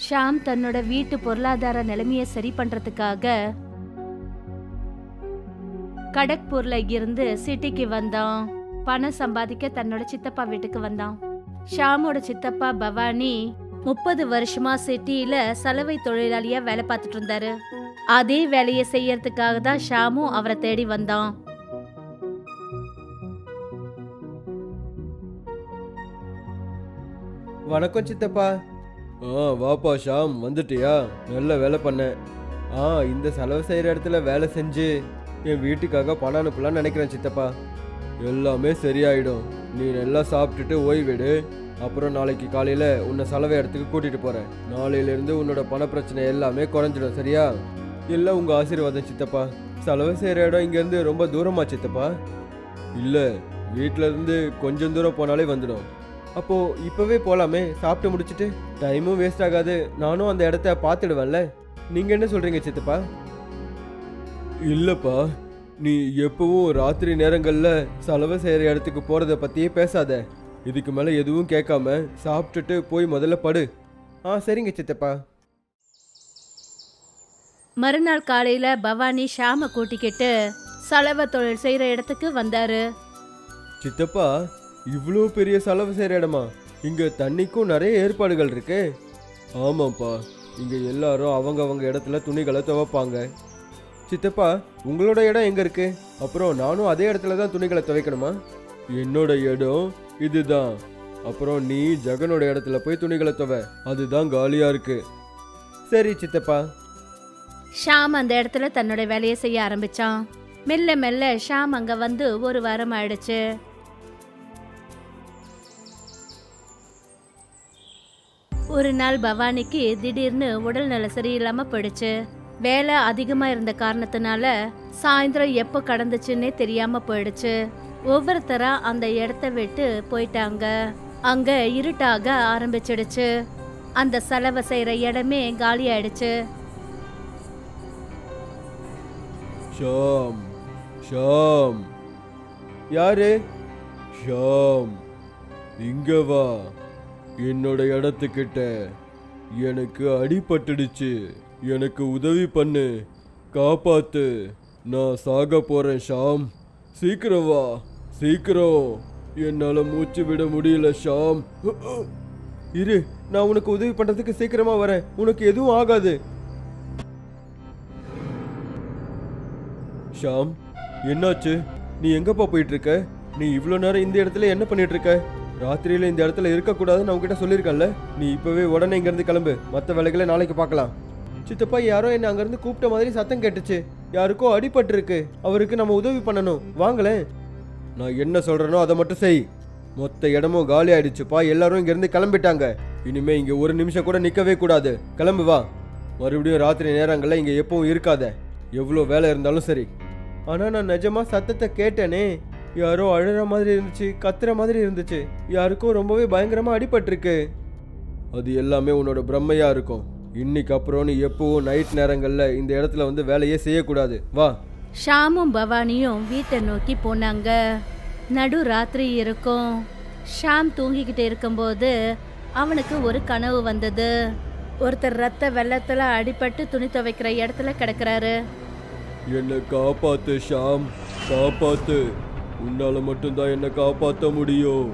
ஷாம் தன்னோட வீட்டு பொருளாதார நிலைமைய சரி பண்றதுக்காக கடக்பூர்ல இருந்து சிட்டிக்கு வந்தான் பணம் சம்பாதிக்க தன்னோட சித்தப்பா வீட்டுக்கு வந்தான் ஷாமோட சித்தப்பா பவானி முப்பது வருஷமா சிட்டியில சலவை தொழிலாளியா வேலை பார்த்துட்டு இருந்தாரு அதே வேலையை செய்யறதுக்காக தான் ஷாமும் அவரை தேடி வந்தான் வணக்கம் சித்தப்பா ஆ வாப்பா ஷாம் வந்துட்டியா நல்ல வேலை பண்ண ஆ இந்த செலவு செய்கிற இடத்துல வேலை செஞ்சு என் வீட்டுக்காக பணம் அனுப்பலாம்னு நினைக்கிறேன் சித்தப்பா எல்லாமே சரியாயிடும் நீ நல்லா சாப்பிட்டுட்டு ஓய்வெடு அப்புறம் நாளைக்கு காலையில் உன்னை செலவு இடத்துக்கு கூட்டிகிட்டு போகிறேன் நாளையிலேருந்து உன்னோட பண பிரச்சனை எல்லாமே குறைஞ்சிடும் சரியா எல்லாம் உங்கள் ஆசீர்வாதம் சித்தப்பா செலவு செய்கிற இடம் இங்கேருந்து ரொம்ப தூரமா சித்தப்பா இல்லை வீட்டிலேருந்து கொஞ்சம் தூரம் போனாலே வந்துடும் அப்போ இப்பவே போலாமே சாப்பிட்டு முடிச்சிட்டு டைமும் வேஸ்ட் ஆகாது நானும் அந்த இடத்த பார்த்துடுவேன்ல நீங்க என்ன சொல்றீங்க சித்தப்பா இல்லப்பா நீ எப்பவும் ராத்திரி நேரங்கள்ல செலவு செய்யற இடத்துக்கு போறத பத்தியே பேசாத இதுக்கு மேல எதுவும் கேட்காம சாப்பிட்டுட்டு போய் முதல்ல படு ஆ சரிங்க சித்தப்பா மறுநாள் காலையில பவானி ஷாம கூட்டிக்கிட்டு சலவை தொழில் செய்யற இடத்துக்கு வந்தாரு சித்தப்பா இவ்வளோ பெரிய செலவு செய்கிற இடமா இங்கே தண்ணிக்கும் நிறைய ஏற்பாடுகள் இருக்கு ஆமாப்பா இங்கே எல்லாரும் அவங்க அவங்க இடத்துல துணிகளை துவைப்பாங்க சித்தப்பா உங்களோட இடம் எங்கே இருக்கு அப்புறம் நானும் அதே இடத்துல தான் துணிகளை துவைக்கணுமா என்னோட இடம் இதுதான் அப்புறம் நீ ஜெகனோட இடத்துல போய் துணிகளை துவை அதுதான் காலியாக இருக்கு சரி சித்தப்பா ஷாம் அந்த இடத்துல தன்னோட வேலையை செய்ய ஆரம்பிச்சான் மெல்ல மெல்ல ஷாம் அங்க வந்து ஒரு வாரம் ஆயிடுச்சு ஒரு நாள் பவானிக்கு திடீர்னு உடல் நல சரியில்லாம போயிடுச்சு வேலை அதிகமா இருந்த காரணத்தினால சாயந்தரம் எப்போ கடந்துச்சுன்னே தெரியாம போயிடுச்சு ஒவ்வொருத்தரா அந்த இடத்த விட்டு போயிட்டாங்க அங்க இருட்டாக ஆரம்பிச்சிடுச்சு அந்த செலவை செய்யற இடமே காலி ஆயிடுச்சு ஷாம் ஷாம் யாரு ஷாம் இங்க வா என்னோட இடத்துக்கிட்ட எனக்கு அடிபட்டுடுச்சு எனக்கு உதவி பண்ணு காப்பாத்து நான் சாக போறேன் ஷாம் சீக்கிரம் வா சீக்கிரம் என்னால மூச்சு விட முடியல ஷாம் இரு நான் உனக்கு உதவி பண்றதுக்கு சீக்கிரமா வரேன் உனக்கு எதுவும் ஆகாது ஷாம் என்னாச்சு நீ எங்கப்பா போயிட்டு இருக்க நீ இவ்வளோ நேரம் இந்த இடத்துல என்ன பண்ணிட்டு இருக்க ராத்திரியில இந்த இடத்துல இருக்கக்கூடாதுன்னு அவங்க கிட்ட சொல்லியிருக்கேன்ல நீ இப்பவே உடனே இங்கேருந்து கிளம்பு மற்ற வேலைகளை நாளைக்கு பார்க்கலாம் சித்தப்பா யாரோ என்னை அங்கேருந்து கூப்பிட்ட மாதிரி சத்தம் கேட்டுச்சு யாருக்கோ அடிபட்டு இருக்கு அவருக்கு நம்ம உதவி பண்ணணும் வாங்களேன் நான் என்ன சொல்றேனோ அதை மட்டும் செய் மொத்த இடமும் காலி ஆயிடுச்சுப்பா எல்லாரும் இங்கேருந்து கிளம்பிட்டாங்க இனிமே இங்க ஒரு நிமிஷம் கூட நிற்கவே கூடாது கிளம்பு வா மறுபடியும் ராத்திரி நேரங்களில் இங்க எப்பவும் இருக்காத எவ்வளோ வேலை இருந்தாலும் சரி ஆனா நான் நிஜமா சத்தத்தை கேட்டேனே யாரோ அழுற மாதிரி இருந்துச்சு கத்துற மாதிரி இருந்துச்சு யாருக்கும் ரொம்பவே பயங்கரமா அடிபட்டிருக்கு அது எல்லாமே உன்னோட பிரம்மையா இருக்கும் இன்னைக்கு அப்புறம் நீ எப்பவும் நைட் நேரங்கள்ல இந்த இடத்துல வந்து வேலையே செய்யக்கூடாது வா ஷாமும் பவானியும் வீட்டை நோக்கி போனாங்க நடு ராத்திரி இருக்கும் ஷாம் தூங்கிக்கிட்டு இருக்கும்போது அவனுக்கு ஒரு கனவு வந்தது ஒருத்தர் ரத்த வெள்ளத்துல அடிபட்டு துணி துவைக்கிற இடத்துல கிடக்குறாரு என்னை காப்பாத்து ஷாம் காப்பாத்து உன்னால மட்டும்தான் என்னை காப்பாத்த முடியும்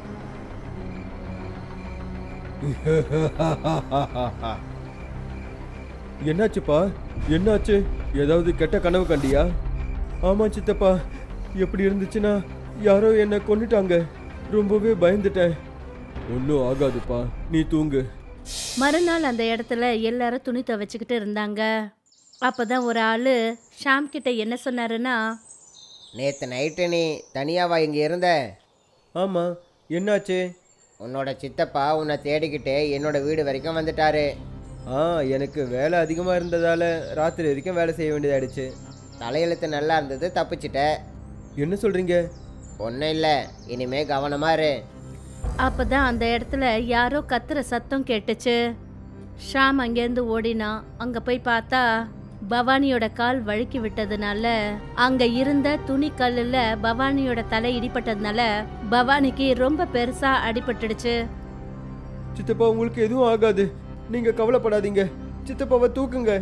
என்னாச்சுப்பா என்னாச்சு ஏதாவது கெட்ட கனவு கண்டியா ஆமா சித்தப்பா எப்படி இருந்துச்சுன்னா யாரோ என்னை கொன்னுட்டாங்க ரொம்பவே பயந்துட்டேன் ஒன்றும் ஆகாதுப்பா நீ தூங்கு மறுநாள் அந்த இடத்துல எல்லாரும் துணி துவைச்சுக்கிட்டு இருந்தாங்க அப்பதான் ஒரு ஆளு ஷாம் கிட்ட என்ன சொன்னாருன்னா நேற்று நைட்டு நீ தனியாவா இங்கே இருந்த ஆமா என்னாச்சு உன்னோட சித்தப்பா உன்னை தேடிக்கிட்டு என்னோட வீடு வரைக்கும் வந்துட்டாரு ஆ எனக்கு வேலை அதிகமாக இருந்ததால ராத்திரி வரைக்கும் வேலை செய்ய வேண்டியதாயிடுச்சு தலையெழுத்து நல்லா இருந்தது தப்பிச்சிட்ட என்ன சொல்றீங்க ஒன்றும் இல்லை இனிமே கவனமா இரு அப்பதான் அந்த இடத்துல யாரோ கத்துற சத்தம் கேட்டுச்சு ஷாம் அங்கேருந்து ஓடினான் அங்க போய் பார்த்தா பவானியோட கால் வழுக்கி விட்டதுனால அங்க இருந்த துணி கல்லுல பவானியோட தலை இடிபட்டதுனால பவானிக்கு ரொம்ப பெருசா அடிபட்டுடுச்சு சித்தப்பா உங்களுக்கு எதுவும் ஆகாது நீங்க கவலைப்படாதீங்க சித்தப்பாவை தூக்குங்க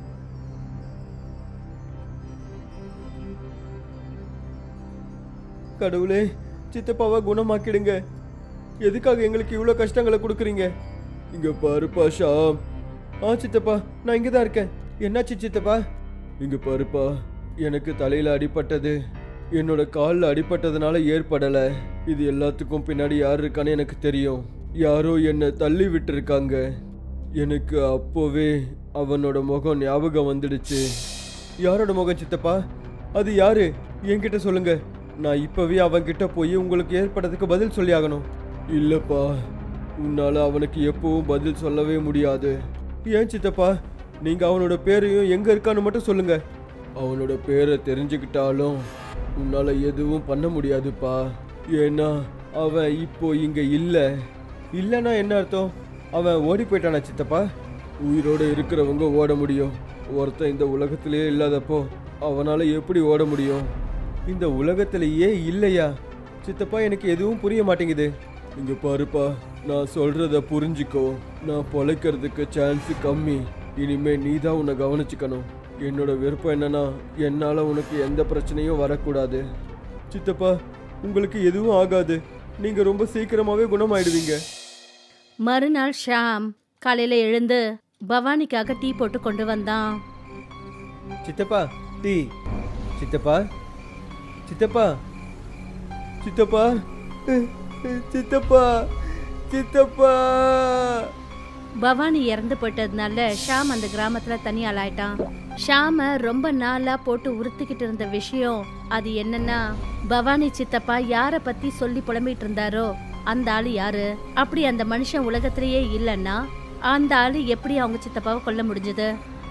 கடவுளே சித்தப்பாவை குணமாக்கிடுங்க எதுக்காக எங்களுக்கு இவ்வளோ கஷ்டங்களை கொடுக்குறீங்க இங்க பாருப்பா ஷாம் ஆ சித்தப்பா நான் இங்கே தான் இருக்கேன் என்னாச்சு சித்தப்பா இங்க பாருப்பா எனக்கு தலையில அடிபட்டது என்னோட காலில் அடிபட்டதுனால ஏற்படலை இது எல்லாத்துக்கும் பின்னாடி யார் இருக்கான்னு எனக்கு தெரியும் யாரோ என்னை தள்ளி விட்டுருக்காங்க எனக்கு அப்போவே அவனோட முகம் ஞாபகம் வந்துடுச்சு யாரோட முகம் சித்தப்பா அது யாரு என்கிட்ட சொல்லுங்க நான் இப்பவே அவன்கிட்ட போய் உங்களுக்கு ஏற்பட்டதுக்கு பதில் சொல்லி ஆகணும் இல்லப்பா உன்னால அவனுக்கு எப்பவும் பதில் சொல்லவே முடியாது ஏன் சித்தப்பா நீங்க அவனோட பேரையும் எங்க இருக்கான்னு மட்டும் சொல்லுங்க அவனோட பேரை தெரிஞ்சுக்கிட்டாலும் உன்னால எதுவும் பண்ண முடியாதுப்பா ஏன்னா அவன் இப்போ இங்க இல்ல இல்லைன்னா என்ன அர்த்தம் அவன் ஓடி போயிட்டானா சித்தப்பா உயிரோட இருக்கிறவங்க ஓட முடியும் ஒருத்தன் இந்த உலகத்திலேயே இல்லாதப்போ அவனால எப்படி ஓட முடியும் இந்த உலகத்திலேயே இல்லையா சித்தப்பா எனக்கு எதுவும் புரிய மாட்டேங்குது இங்க பாருப்பா நான் சொல்றத புரிஞ்சுக்கோ நான் பொழைக்கிறதுக்கு சான்ஸ் கம்மி இனிமே நீ தான் உன்னை கவனிச்சுக்கணும் என்னோட விருப்பம் என்னன்னா என்னால உனக்கு எந்த பிரச்சனையும் வரக்கூடாது சித்தப்பா உங்களுக்கு எதுவும் ஆகாது நீங்க ரொம்ப சீக்கிரமாவே குணமாயிடுவீங்க மறுநாள் ஷாம் காலையில எழுந்து பவானிக்காக டீ போட்டு கொண்டு வந்தான் சித்தப்பா டீ சித்தப்பா சித்தப்பா சித்தப்பா சித்தப்பா சித்தப்பா பவானி இறந்து போயிட்டதுனால ஷாம் அந்த கிராமத்துல தனியாளாயிட்டான் ஷாம ரொம்ப நாளா போட்டு உறுத்திக்கிட்டு இருந்த விஷயம் அது என்னன்னா பவானி சித்தப்பா யார பத்தி சொல்லி புலம்பிட்டு இருந்தாரோ அந்த ஆளு யாரு அப்படி அந்த மனுஷன் உலகத்திலேயே இல்லைன்னா அந்த ஆளு எப்படி அவங்க சித்தப்பாவை கொல்ல முடிஞ்சது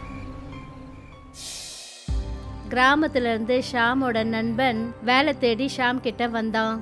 கிராமத்துல இருந்து ஷாமோட நண்பன் வேலை தேடி ஷாம் கிட்ட வந்தான்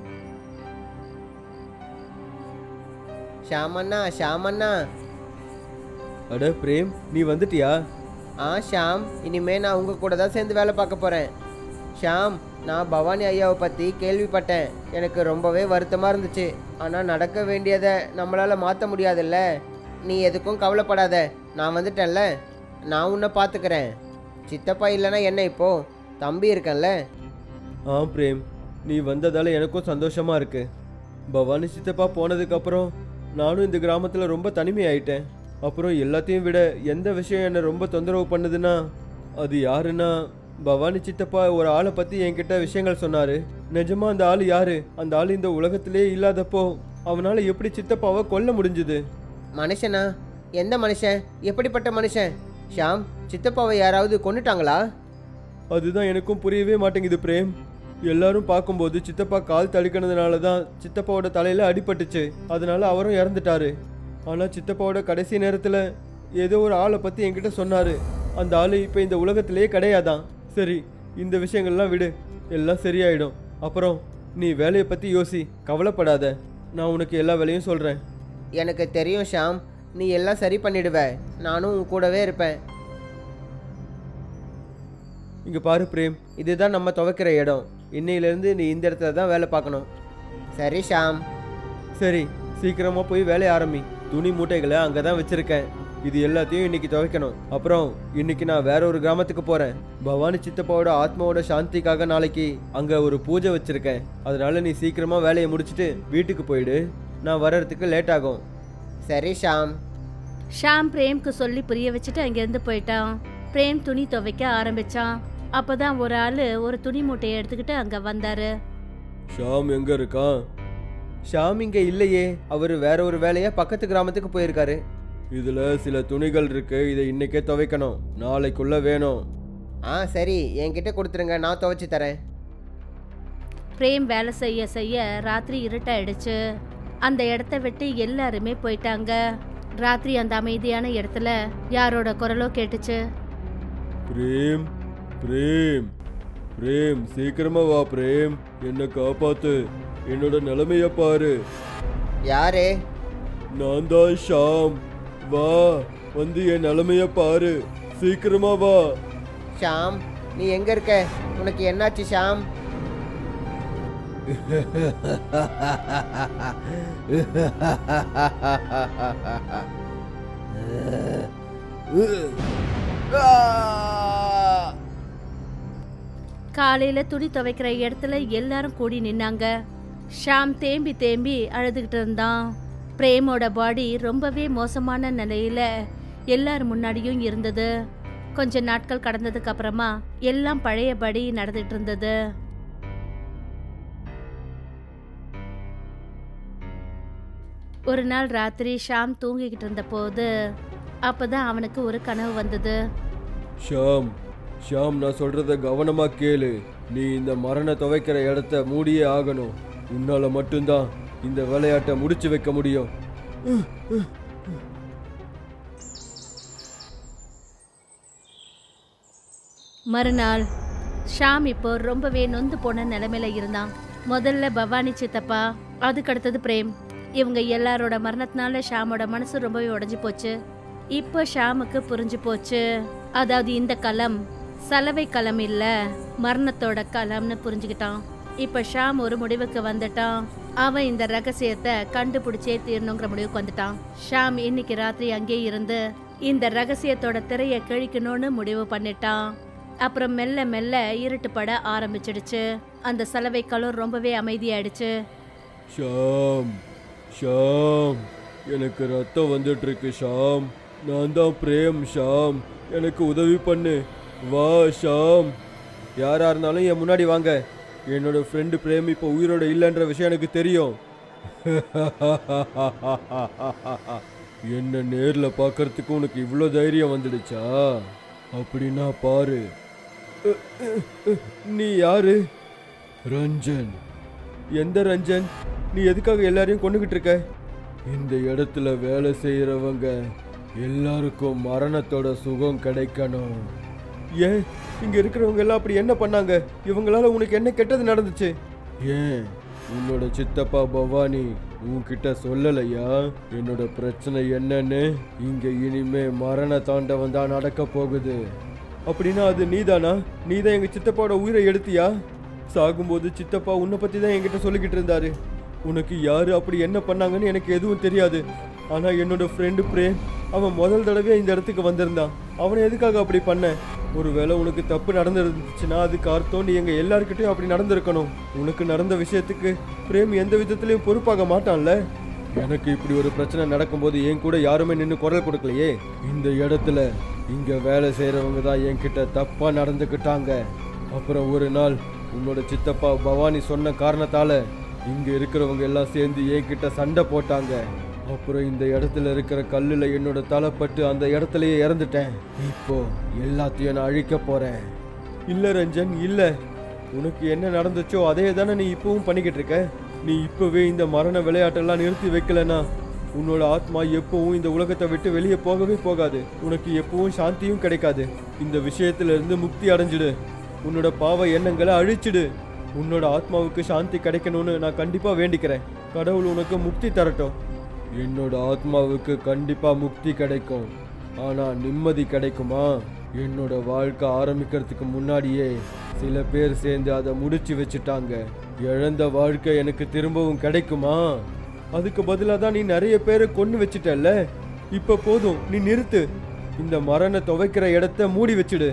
ஷாமண்ணா ஷாமண்ணா அட பிரேம் நீ வந்துட்டியா ஆ ஷாம் இனிமே நான் உங்க கூட தான் சேர்ந்து வேலை பார்க்க போறேன் ஷாம் நான் பவானி ஐயாவை பற்றி கேள்விப்பட்டேன் எனக்கு ரொம்பவே வருத்தமாக இருந்துச்சு ஆனால் நடக்க வேண்டியதை நம்மளால் மாற்ற முடியாதுல்ல நீ எதுக்கும் கவலைப்படாத நான் வந்துட்டேன்ல நான் உன்னை பார்த்துக்கிறேன் சித்தப்பா இல்லைன்னா என்ன இப்போ தம்பி இருக்கேன்ல ஆ பிரேம் நீ வந்ததால எனக்கும் சந்தோஷமா இருக்கு பவானி சித்தப்பா போனதுக்கு அப்புறம் நானும் இந்த கிராமத்தில் ரொம்ப தனிமையாயிட்டேன் அப்புறம் எல்லாத்தையும் விட எந்த விஷயம் என்னை ரொம்ப தொந்தரவு பண்ணுதுன்னா அது யாருன்னா பவானி சித்தப்பா ஒரு ஆளை பற்றி என்கிட்ட விஷயங்கள் சொன்னாரு நிஜமா அந்த ஆள் யாரு அந்த ஆள் இந்த உலகத்திலே இல்லாதப்போ அவனால எப்படி சித்தப்பாவை கொல்ல முடிஞ்சுது மனுஷனா எந்த மனுஷன் எப்படிப்பட்ட மனுஷன் ஷாம் சித்தப்பாவை யாராவது கொண்டுட்டாங்களா அதுதான் எனக்கும் புரியவே மாட்டேங்குது பிரேம் எல்லாரும் பார்க்கும்போது சித்தப்பா கால் தடுக்கினதுனால தான் சித்தப்பாவோட தலையில அடிபட்டுச்சு அதனால அவரும் இறந்துட்டாரு ஆனா சித்தப்பாவோட கடைசி நேரத்துல ஏதோ ஒரு ஆளை பத்தி என்கிட்ட சொன்னாரு அந்த ஆளு இப்போ இந்த உலகத்திலேயே கிடையாதான் சரி இந்த விஷயங்கள்லாம் விடு எல்லாம் சரியாயிடும் அப்புறம் நீ வேலையை பத்தி யோசி கவலைப்படாத நான் உனக்கு எல்லா வேலையும் சொல்றேன் எனக்கு தெரியும் ஷாம் நீ எல்லாம் சரி பண்ணிடுவ நானும் உன் கூடவே இருப்பேன் இங்க பாரு பிரேம் இதுதான் நம்ம துவைக்கிற இடம் இன்னையிலேருந்து நீ இந்த இடத்துல தான் வேலை பார்க்கணும் சரி ஷாம் சரி சீக்கிரமா போய் வேலைய ஆரம்பி துணி மூட்டைகளை அங்கே தான் வச்சிருக்கேன் இது எல்லாத்தையும் இன்னைக்கு துவைக்கணும் அப்புறம் இன்னைக்கு நான் வேற ஒரு கிராமத்துக்கு போறேன் பவானி சித்தப்பாவோட ஆத்மாவோட சாந்திக்காக நாளைக்கு அங்க ஒரு பூஜை வச்சிருக்கேன் அதனால நீ சீக்கிரமா வேலையை முடிச்சிட்டு வீட்டுக்கு போயிடு நான் வர்றதுக்கு லேட் ஆகும் சரி ஷாம் ஷாம் பிரேம்க்கு சொல்லி புரிய வச்சுட்டு அங்கேருந்து போயிட்டான் பிரேம் துணி துவைக்க ஆரம்பிச்சான் அப்பதான் ஒரு ஆளு ஒரு துணி மூட்டையை எடுத்துக்கிட்டு அங்க வந்தாரு ஷாம் எங்க இருக்கான் ஷாம் இங்க இல்லையே அவர் வேற ஒரு வேலையா பக்கத்து கிராமத்துக்கு போயிருக்காரு இதுல சில துணிகள் இருக்கு இதை இன்னைக்கே துவைக்கணும் நாளைக்குள்ள வேணும் ஆ சரி என்கிட்ட கொடுத்துருங்க நான் துவைச்சு தரேன் பிரேம் வேலை செய்ய செய்ய ராத்திரி இருட்டாயிடுச்சு அந்த இடத்த விட்டு எல்லாருமே போயிட்டாங்க ராத்திரி அந்த அமைதியான இடத்துல யாரோட குரலோ கேட்டுச்சு பிரேம் பிரேம் பிரேம் சீக்கிரமா வா பிரேம் என்ன காப்பாத்து என்னோட நிலைமைய பாரு யாரு நான் தான் ஷாம் வா வந்து என் நிலைமைய பாரு சீக்கிரமா வா ஷாம் நீ எங்க இருக்க உனக்கு என்னாச்சு ஷாம் காலையில துணி துவைக்கிற இடத்துல எல்லாரும் கூடி நின்னாங்க ஷாம் தேம்பி தேம்பி அழுதுகிட்டு இருந்தான் பிரேமோட பாடி ரொம்பவே மோசமான நிலையில எல்லார் முன்னாடியும் இருந்தது கொஞ்ச நாட்கள் கடந்ததுக்கு அப்புறமா எல்லாம் பழையபடி நடந்துட்டு இருந்தது ஒரு நாள் ராத்திரி ஷாம் தூங்கிக்கிட்டு இருந்த போது அப்பதான் அவனுக்கு ஒரு கனவு வந்தது ஷாம் ஷாம் நான் சொல்றத கவனமா கேளு நீ இந்த மரண துவைக்கிற இடத்த மூடியே ஆகணும் உன்னால மட்டும்தான் இந்த விளையாட்டை முடிச்சு வைக்க முடியும் மறுநாள் ஷாம் இப்போ ரொம்பவே நொந்து போன நிலைமையில இருந்தான் முதல்ல பவானி சித்தப்பா அதுக்கு அடுத்தது பிரேம் இவங்க எல்லாரோட மரணத்தினால ஷாமோட மனசு ரொம்பவே உடைஞ்சு போச்சு இப்போ ஷாமுக்கு புரிஞ்சு போச்சு அதாவது இந்த களம் சலவை களம் இல்ல மரணத்தோட களம்னு புரிஞ்சுக்கிட்டான் இப்ப ஷாம் ஒரு முடிவுக்கு வந்துட்டான் அவன் இந்த ரகசியத்தை கண்டுபிடிச்சே தீரணுங்கிற முடிவுக்கு வந்துட்டான் ஷாம் இன்னைக்கு ராத்திரி அங்கேயே இருந்து இந்த ரகசியத்தோட திரைய கிழிக்கணும்னு முடிவு பண்ணிட்டான் அப்புறம் மெல்ல மெல்ல இருட்டு பட ஆரம்பிச்சிடுச்சு அந்த சலவை களம் ரொம்பவே அமைதியாயிடுச்சு ஷாம் ஷாம் எனக்கு ரத்தம் வந்துட்டு இருக்கு ஷாம் நான் தான் பிரேம் ஷாம் எனக்கு உதவி பண்ணு வா ஷாம் யாரா இருந்தாலும் என் முன்னாடி வாங்க என்னோட ஃப்ரெண்டு பிரேம் இப்போ உயிரோட இல்லைன்ற விஷயம் எனக்கு தெரியும் என்ன நேரில் பார்க்கறதுக்கு உனக்கு இவ்வளோ தைரியம் வந்துடுச்சா அப்படின்னா பாரு நீ யாரு ரஞ்சன் எந்த ரஞ்சன் நீ எதுக்காக எல்லாரையும் கொண்டுகிட்டு இருக்க இந்த இடத்துல வேலை செய்யறவங்க எல்லாருக்கும் மரணத்தோட சுகம் கிடைக்கணும் ஏன் இங்க இருக்கிறவங்க எல்லாம் அப்படி என்ன பண்ணாங்க இவங்களால உனக்கு என்ன கெட்டது நடந்துச்சு ஏன் உன்னோட சித்தப்பா பவானி உன்கிட்ட சொல்லலையா என்னோட பிரச்சனை என்னன்னு இங்க இனிமே மரண தாண்டவம் தான் நடக்க போகுது அப்படின்னா அது நீதானா நீதான் எங்க சித்தப்பாவோட உயிரை எடுத்தியா சாகும்போது சித்தப்பா உன்னை பத்தி தான் என்கிட்ட சொல்லிக்கிட்டு இருந்தாரு உனக்கு யாரு அப்படி என்ன பண்ணாங்கன்னு எனக்கு எதுவும் தெரியாது ஆனா என்னோட ஃப்ரெண்டு பிரேம் அவன் முதல் தடவையா இந்த இடத்துக்கு வந்திருந்தான் அவனை எதுக்காக அப்படி பண்ண ஒருவேளை உனக்கு தப்பு நடந்திருந்துச்சுன்னா அதுக்கு அர்த்தம் நீ எங்க எல்லார்கிட்டயும் அப்படி நடந்திருக்கணும் உனக்கு நடந்த விஷயத்துக்கு பிரேம் எந்த விதத்திலையும் பொறுப்பாக மாட்டான்ல எனக்கு இப்படி ஒரு பிரச்சனை நடக்கும்போது என் கூட யாருமே நின்று குரல் கொடுக்கலையே இந்த இடத்துல இங்க வேலை செய்யறவங்க தான் என்கிட்ட தப்பா நடந்துக்கிட்டாங்க அப்புறம் ஒரு நாள் உன்னோட சித்தப்பா பவானி சொன்ன காரணத்தால இங்க இருக்கிறவங்க எல்லாம் சேர்ந்து என்கிட்ட சண்டை போட்டாங்க அப்புறம் இந்த இடத்துல இருக்கிற கல்லுல என்னோட தலைப்பட்டு அந்த இடத்துலயே இறந்துட்டேன் இப்போ எல்லாத்தையும் நான் அழிக்க போறேன் இல்ல ரஞ்சன் இல்ல உனக்கு என்ன நடந்துச்சோ அதே தானே நீ இப்பவும் பண்ணிக்கிட்டு இருக்க நீ இப்பவே இந்த மரண விளையாட்டெல்லாம் நிறுத்தி வைக்கலனா உன்னோட ஆத்மா எப்பவும் இந்த உலகத்தை விட்டு வெளியே போகவே போகாது உனக்கு எப்பவும் சாந்தியும் கிடைக்காது இந்த விஷயத்துல இருந்து முக்தி அடைஞ்சிடு உன்னோட பாவ எண்ணங்களை அழிச்சிடு உன்னோட ஆத்மாவுக்கு சாந்தி கிடைக்கணும்னு நான் கண்டிப்பா வேண்டிக்கிறேன் கடவுள் உனக்கு முக்தி தரட்டும் என்னோட ஆத்மாவுக்கு கண்டிப்பா முக்தி கிடைக்கும் ஆனா நிம்மதி கிடைக்குமா என்னோட வாழ்க்கை ஆரம்பிக்கிறதுக்கு முன்னாடியே சில பேர் சேர்ந்து அதை முடிச்சு வச்சுட்டாங்க இழந்த வாழ்க்கை எனக்கு திரும்பவும் கிடைக்குமா அதுக்கு பதிலாக தான் நீ நிறைய பேரை கொண்டு வச்சிட்டல்ல இப்போ போதும் நீ நிறுத்து இந்த மரண துவைக்கிற இடத்த மூடி வச்சிடு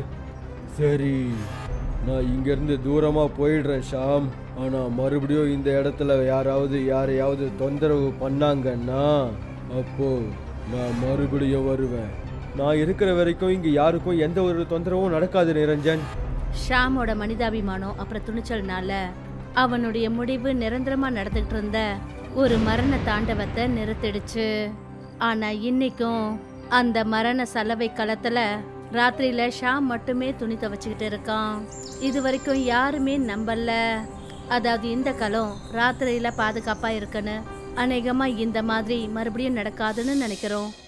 சரி நான் இங்கேருந்து தூரமாக போயிடுறேன் ஷாம் ஆனால் மறுபடியும் இந்த இடத்துல யாராவது யாரையாவது தொந்தரவு பண்ணாங்கன்னா அப்போ நான் மறுபடியும் வருவேன் நான் இருக்கிற வரைக்கும் இங்கே யாருக்கும் எந்த ஒரு தொந்தரவும் நடக்காது நிரஞ்சன் ஷாமோட மனிதாபிமானம் அப்புறம் துணிச்சல்னால அவனுடைய முடிவு நிரந்தரமா நடந்துகிட்டு இருந்த ஒரு மரண தாண்டவத்தை நிறுத்திடுச்சு ஆனா இன்னைக்கும் அந்த மரண சலவை களத்துல ராத்திரியில ஷாம் மட்டுமே துணி துவைச்சுக்கிட்டு இருக்கான் இது வரைக்கும் யாருமே நம்பல அதாவது இந்த களம் ராத்திரியில பாதுகாப்பா இருக்குன்னு அநேகமா இந்த மாதிரி மறுபடியும் நடக்காதுன்னு நினைக்கிறோம்